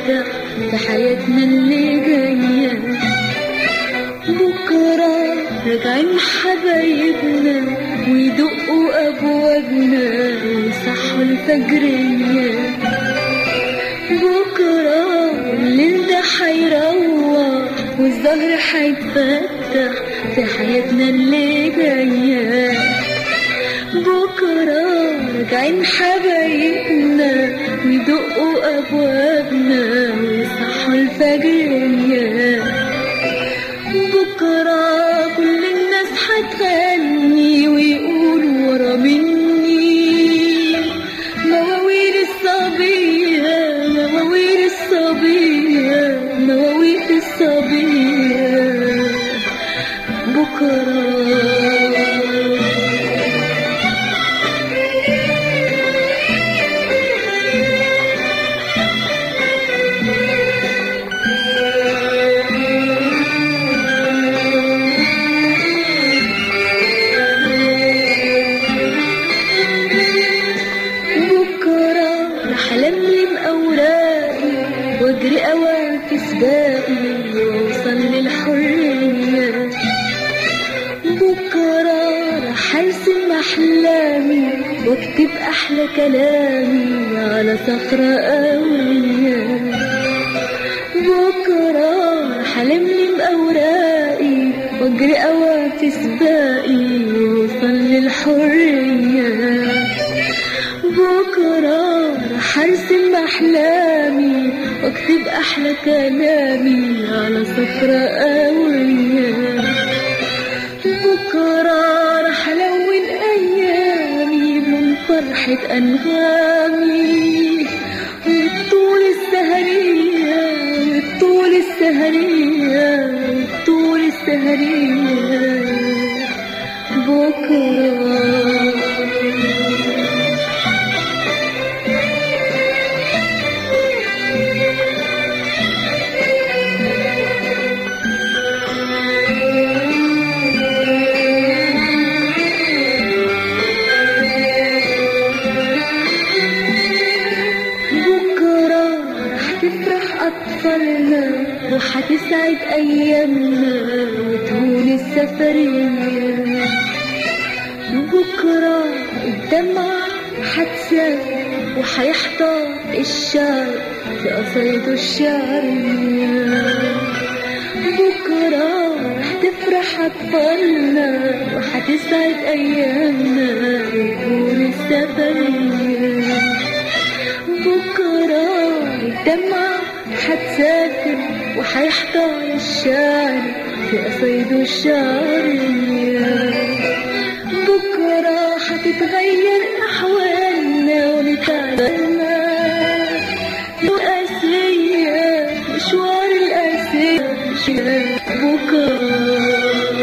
هتتفتح في حياتنا اللي جاية بكرة راجعين حبايبنا ويدقوا أبوابنا ويصحوا الفجرية بكرة الليل ده حيروح والزهر حيتفتح في حياتنا اللي جاية بكرة راجعين حبايبنا ويدقوا أبوابنا ويصحوا الفجرية بكرة كل الناس هتغني ويقولوا ورا مني مواويل الصبية مواويل الصبية مواويل الصبية بكرة بكرة رح ألملم أوراقي وأجري أوان في سباقي وأوصل للحرية بكرة رح أرسم أحلامي وأكتب أحلى كلامي على صخرة قوية بكرة رح ألملم أوراقي وأجري أوان في سباقي وأوصل للحرية بكرة رح أرسم أحلامي وأكتب أحلى كلامي على صفرة قوية بكرة رح ألون أيامي بلون فرحة أنغامي والطول السهرية والطول السهرية والطول السهرية بكرة بكرة رح تفرح أطفالنا وحتسعد أيامنا وتهون السفرية بكرة الدمعة حتسافر وحيحتار الشعر في قصيده الشعرية بكرة رح تفرح أطفالنا وحتسعد أيامنا وتهون السفرية بكرة الدمعة حتسافر وحيحتار الشعر في قصيده الشعرية بكرة حتتغير أحوالنا ونتعلمنا القاسية مشوار القاسية بكرة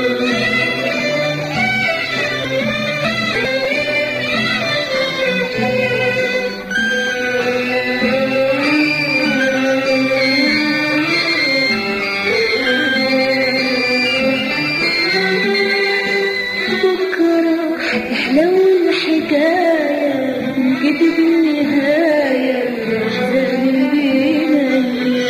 بكرة حتحلو الحكاية تنكتب النهاية أحزان البناية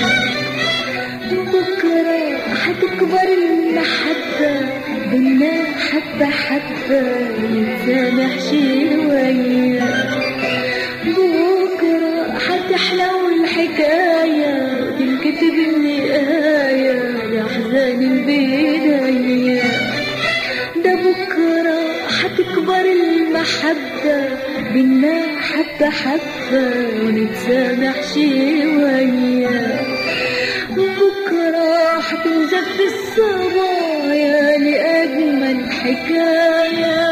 بكرة حتكبر المحبة بينا حبة حبة نتسامح شوية بكرة حتحلو الحكاية تنكتب النهاية لأحزان البداية ده بكرة حتكبر المحبة بينا حبة حبة ونتسامح شوية بكرة حتنزف الصبايا لأجمل حكاية